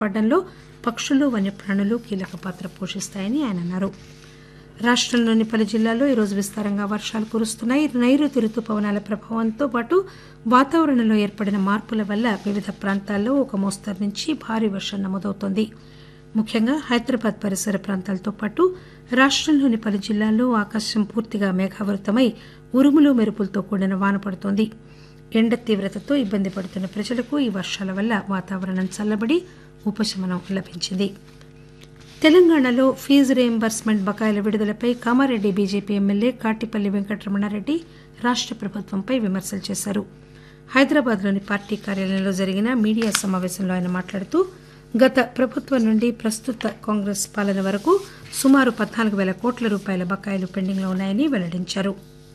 కాపాడడంలో పక్షులు వన్యప్రాణులు కీలక పాత్ర పోషిస్తాయని ఆయన అన్నారు రాష్టంలోని పలు జిల్లాల్లో ఈరోజు విస్తారంగా వర్షాలు కురుస్తున్నాయి నైరుతి రుతుపవనాల ప్రభావంతో పాటు వాతావరణంలో ఏర్పడిన మార్పుల వల్ల వివిధ ప్రాంతాల్లో ఒక మోస్తరు నుంచి భారీ వర్షం నమోదవుతోంది ముఖ్యంగా హైదరాబాద్ పరిసర ప్రాంతాలతో పాటు రాష్టంలోని పలు జిల్లాల్లో ఆకాశం పూర్తిగా మేఘావృతమై ఉరుములు మెరుపులతో కూడిన వాన పడుతోంది ఎండ తీవ్రతతో ఇబ్బంది పడుతున్న ప్రజలకు ఈ వర్షాల వల్ల వాతావరణం చల్లబడి ఉపశమనం లభించింది తెలంగాణలో ఫీజు రీయింబర్స్మెంట్ బకాయిల విడుదలపై కామారెడ్డి బీజేపీ ఎమ్మెల్యే కాటిపల్లి వెంకటరమణారెడ్డి రాష్ట ప్రభుత్వంపై విమర్శలు చేశారు హైదరాబాద్లోని పార్టీ కార్యాలయంలో జరిగిన మీడియా సమావేశంలో ఆయన మాట్లాడుతూ గత ప్రభుత్వం నుండి ప్రస్తుత కాంగ్రెస్ పాలన వరకు సుమారు పద్నాలుగు పేల కోట్ల రూపాయల బకాయిలు పెండింగ్లో ఉన్నాయని వెల్లడించారు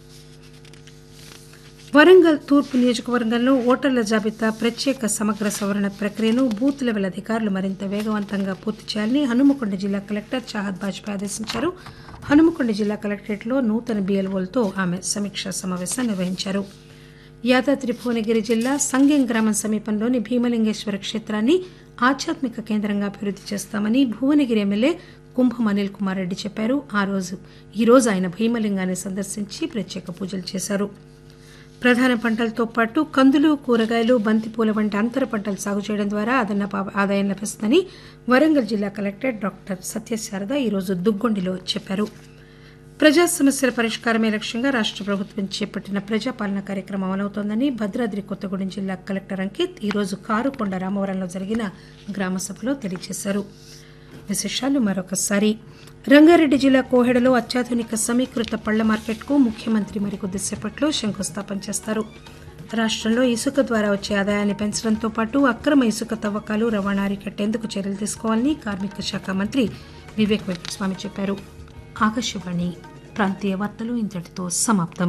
వరంగల్ తూర్పు నియోజకవర్గంలో ఓటర్ల జాబితా ప్రత్యేక సమగ్ర సవరణ ప్రక్రియను బూత్ లెవెల్ అధికారులు మరింత వేగవంతంగా పూర్తి చేయాలని హనుమకొండ జిల్లా కలెక్టర్ చాహద్ బాజ్పేయి ఆదేశించారు హనుమకొండ జిల్లా కలెక్టరేట్లో నూతన బీఎల్ఓలతో ఆమె సమీక్షా సమావేశం నిర్వహించారు యాదాద్రి భువనగిరి జిల్లా సంగెం గ్రామం సమీపంలోని భీమలింగేశ్వర క్షేత్రాన్ని ఆధ్యాత్మిక కేంద్రంగా అభివృద్ది చేస్తామని భువనగిరి ఎమ్మెల్యే కుంభం అనిల్ కుమార్ రెడ్డి చెప్పారు ఆ రోజు ఈ రోజు ఆయన భీమలింగాన్ని సందర్శించి ప్రత్యేక పూజలు చేశారు ప్రధాన పంటలతో పాటు కందులు కూరగాయలు బంతిపూల వంటి అంతర పంటలు సాగు చేయడం ద్వారా అదనపు ఆదాయం లభిస్తుందని వరంగల్ జిల్లా కలెక్టర్ డాక్టర్ సత్యశారద ఈరోజు దుగ్గొండిలో చెప్పారు ప్రజా సమస్యల పరిష్కారమే లక్ష్యంగా రాష్ట ప్రభుత్వం చేపట్టిన ప్రజాపాలన కార్యక్రమం అమలవుతోందని భద్రాద్రి కొత్తగూడెం జిల్లా కలెక్టర్ అంకిత్ ఈరోజు కారుకొండ రామవరంలో జరిగిన గ్రామ సభలో తెలియజేశారు విశేషాలు మరొకసారి రంగారెడ్డి జిల్లా కోహెడలో అత్యాధునిక సమీకృత పళ్ల మార్కెట్కు ముఖ్యమంత్రి మరికొద్దిసేపట్లో శంకుస్థాపన చేస్తారు రాష్టంలో ఇసుక ద్వారా వచ్చే ఆదాయాన్ని పెంచడంతో పాటు అక్రమ ఇసుక తవ్వకాలు రవాణా అరికట్టేందుకు చర్యలు తీసుకోవాలని కార్మిక శాఖ మంత్రి వివేక్ వెంకటస్వామి చెప్పారు ఆకాశవాణి ప్రాంతీయ వార్తలు ఇంతటితో సమాప్తం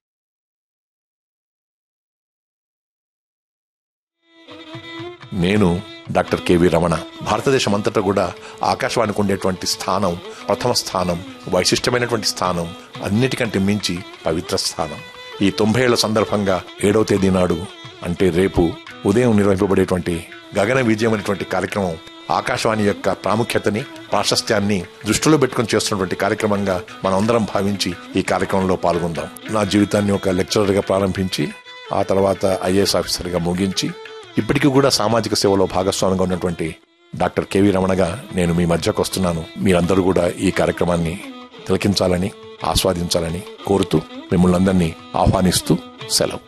నేను డాక్టర్ కేవి రమణ భారతదేశం అంతటా కూడా ఆకాశవాణికి ఉండేటువంటి స్థానం ప్రథమ స్థానం వైశిష్టమైనటువంటి స్థానం అన్నిటికంటే మించి పవిత్ర స్థానం ఈ తొంభై ఏళ్ల సందర్భంగా ఏడవ తేదీ నాడు అంటే రేపు ఉదయం నిర్వహింపబడేటువంటి గగన విజయం అనేటువంటి కార్యక్రమం ఆకాశవాణి యొక్క ప్రాముఖ్యతని ప్రాశస్త్యాన్ని దృష్టిలో పెట్టుకుని చేస్తున్నటువంటి కార్యక్రమంగా మనమందరం భావించి ఈ కార్యక్రమంలో పాల్గొందాం నా జీవితాన్ని ఒక లెక్చరర్గా ప్రారంభించి ఆ తర్వాత ఐఏఎస్ ఆఫీసర్గా ముగించి ఇప్పటికీ కూడా సామాజిక సేవలో భాగస్వామిగా ఉన్నటువంటి డాక్టర్ కెవి రమణగా నేను మీ మధ్యకు వస్తున్నాను మీరందరూ కూడా ఈ కార్యక్రమాన్ని తిలకించాలని ఆస్వాదించాలని కోరుతూ మిమ్మల్ని అందరినీ ఆహ్వానిస్తూ సెలవు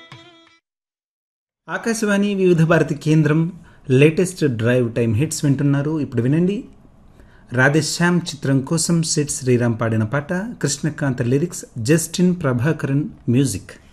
ఆకాశవాణి వివిధ భారతి కేంద్రం లేటెస్ట్ డ్రైవ్ టైం హిట్స్ వింటున్నారు ఇప్పుడు వినండి రాధేశ్యామ్ చిత్రం కోసం సిట్ శ్రీరామ్ పాడిన పాట కృష్ణకాంత్ లిరిక్స్ జస్టిన్ ప్రభాకరన్ మ్యూజిక్